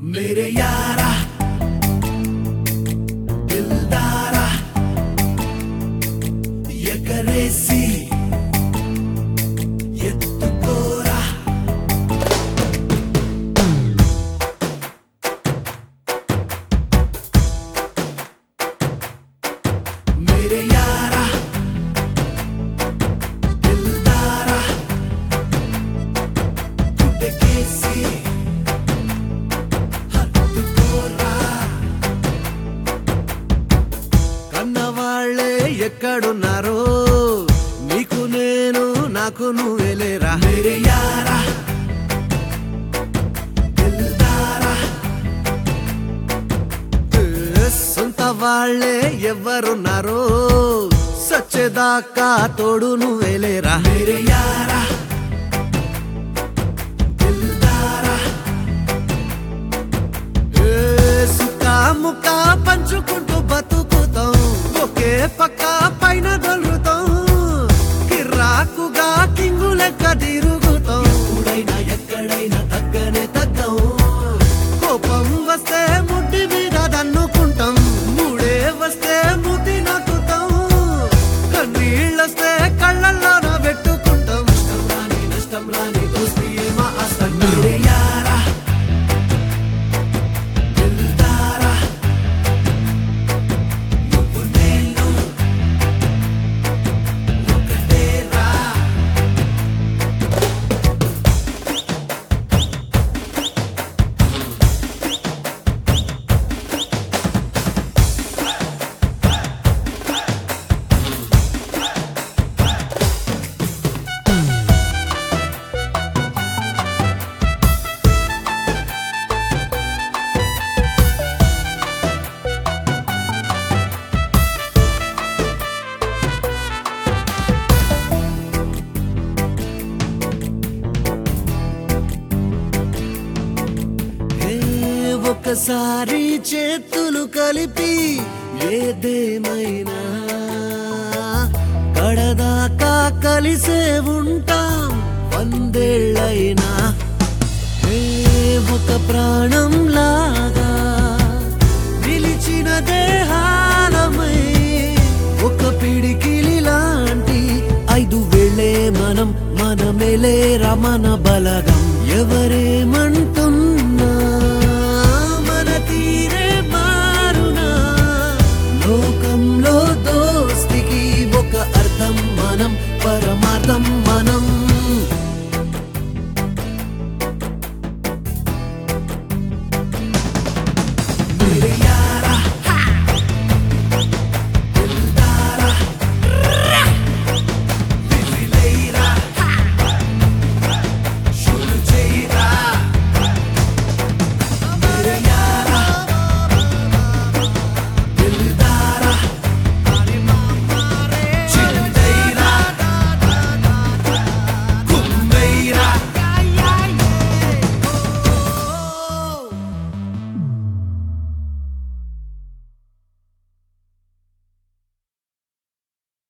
मेरे यारा दिलदारा ఎగరేసి ఎత్తుకోరా मेरे यारा दिलदारा గుడ్డకేసి హత్తుకోరా కన్నవాళ్లే ఎక్కడున్నారో నీకు నేను నాకు నువ్వేలేరా मेरे यारा दिलदारा సొంత వాళ్ళే ఎవరున్నారో సచ్చేదాకా తోడు నువ్వేలేరా मेरे यारा दिलदारा ఏ సుఖ ముఖ పంచుకుంటూ బతుకుతాం ఒకే పక్క పైన దొరుకుతాం కిర్రాకుగా కింగు లెక్క తిరుగుతాం ఎప్పుడైనా ఎక్కడైనా తగ్గనే తగ్గం కోపం వస్తే ముడ్డి మీద దన్నుకుంటాం మూడే వస్తే ముద్ది నక్కుతాం కన్నీళ్ళొస్తే కళ్ళల్లోన పెట్టుకుంటాం నష్టం రాని నష్టం రాని దోస్తి ఏమా అస్తం मेरे यारा दिलदारा నువ్వు నేను ఒకటేరా ఏ ఒకసారి చేతులు కలిపి ఏదేమైనా కడదాకా కలిసే ఉంటాం వందేళ్ళైనా ఏ ఒక ప్రాణం లాగా నిలిచిన దేహాలమై ఒక పిడికిలి లాంటి ఐదు వేళే మనం మనమేలే రమణ బలగం ఎవరేమంటున్నా మన తీరే మారునా లోకంలో దోస్తికి ఒక అర్థం మనం పరమార్థం మనం